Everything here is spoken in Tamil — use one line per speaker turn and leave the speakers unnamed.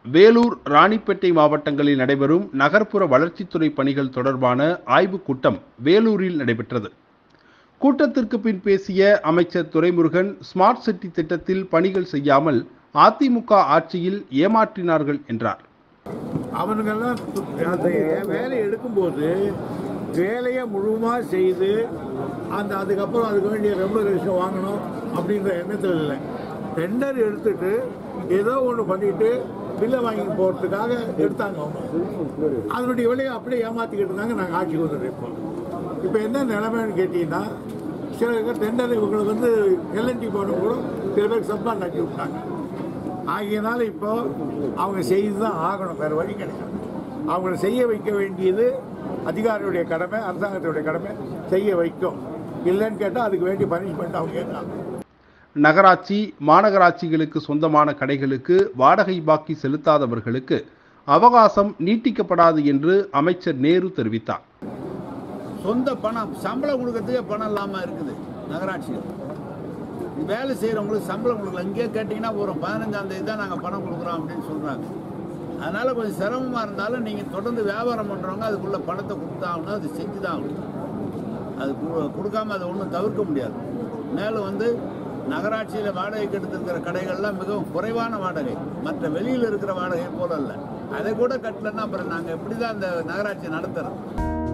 வேலூர் ராணிப்பேட்டை மாவட்டங்களில் நடைபெறும் நகர்ப்புற வளர்ச்சித்துறை பணிகள் தொடர்பான ஆய்வுக் கூட்டம் வேலூரில் நடைபெற்றது கூட்டத்திற்கு பின் பேசிய அமைச்சர் துரைமுருகன் ஸ்மார்ட் சிட்டி திட்டத்தில் பணிகள் செய்யாமல் அதிமுக ஆட்சியில் ஏமாற்றினார்கள் என்றார்
அவனுங்கெல்லாம் து- அந்த வேலையை எடுக்கும்போது வேலையை முழுமையாக செய்து அந்த அதுக்கப்புறம் அதுக்கு வேண்டிய ரெமுனரேஷன் வாங்கணும் அப்படின்ற எண்ணத்தில் இல்லை டெண்டர் எடுத்துட்டு ஏதோ ஒன்று பண்ணிட்டு பில்லை வாங்கி போகிறதுக்காக எடுத்தாங்க அவங்க அதனுடைய விலையை அப்படியே ஏமாற்றிக்கிட்டு இருந்தாங்க நாங்கள் ஆட்சிக்கு வந்துட்டு இப்போ இப்போ என்ன நிலைமைன்னு கேட்டிங்கன்னா சில பேர் டெண்டர் இவங்களுக்கு வந்து எல்என்டி போன கூட சில பேருக்கு சம்பான் நட்டி விட்டாங்க ஆகியனால இப்போ அவங்க செய்து தான் ஆகணும் வேறு வழி கிடையாது அவங்களை செய்ய வைக்க வேண்டியது அதிகாரியுடைய கடமை அரசாங்கத்துடைய கடமை செய்ய வைக்கும் இல்லைன்னு கேட்டால் அதுக்கு வேண்டிய பனிஷ்மெண்ட் அவங்க ஏற்றாங்க
நகராட்சி மாநகராட்சிகளுக்கு சொந்தமான கடைகளுக்கு வாடகை பாக்கி செலுத்தாதவர்களுக்கு அவகாசம் நீட்டிக்கப்படாது என்று அமைச்சர் நேரு தெரிவித்தார்
சொந்த பணம் சம்பளம் கொடுக்கறதுக்கே பணம் இல்லாமல் இருக்குது நகராட்சிகள் வேலை செய்கிறவங்களுக்கு சம்பளம் கொடுக்கல இங்கேயே கேட்டிங்கன்னா ஒரு பதினஞ்சாம் தேதி தான் நாங்கள் பணம் கொடுக்குறோம் அப்படின்னு சொல்கிறாங்க அதனால் கொஞ்சம் சிரமமாக இருந்தாலும் நீங்கள் தொடர்ந்து வியாபாரம் பண்ணுறவங்க அதுக்குள்ள பணத்தை கொடுத்தாகணும் அது செஞ்சு தான் ஆகணும் அது கு- கொடுக்காம அதை ஒன்றும் தவிர்க்க முடியாது மேலும் வந்து நகராட்சியில் வாடகைக்கு எடுத்திருக்கிற கடைகள்லாம் மிகவும் குறைவான வாடகை மற்ற வெளியில் இருக்கிற வாடகை போல இல்லை அதை கூட கட்டலைன்னா அப்புறம் நாங்கள் எப்படி தான் அந்த நகராட்சி நடத்துறது